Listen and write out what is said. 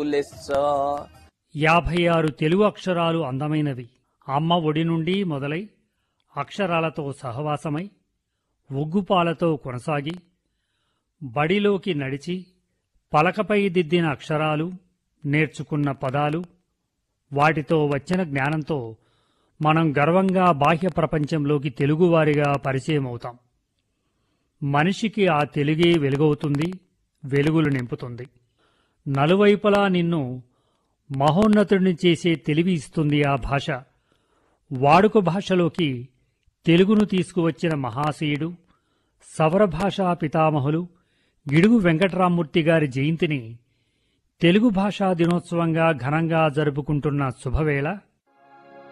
లెస్స యాభై ఆరు తెలుగు అక్షరాలు అందమైనవి అమ్మ ఒడి నుండి మొదలై అక్షరాలతో సహవాసమై ఒగ్గుపాలతో కొనసాగి బడిలోకి నడిచి పలకపై దిద్దిన అక్షరాలు నేర్చుకున్న పదాలు వాటితో వచ్చిన జ్ఞానంతో మనం గర్వంగా బాహ్య ప్రపంచంలోకి తెలుగువారిగా పరిచయమవుతాం మనిషికి ఆ తెలుగే వెలుగవుతుంది వెలుగులు నింపుతుంది నలువైపులా నిన్ను మహోన్నతుడిని చేసే తెలివి ఇస్తుంది ఆ భాష వాడుక భాషలోకి తెలుగును తీసుకువచ్చిన మహాశయుడు సవర భాషా పితామహులు గిడుగు వెంకట్రామూర్తి గారి జయంతిని తెలుగు భాషా దినోత్సవంగా ఘనంగా జరుపుకుంటున్న శుభవేళ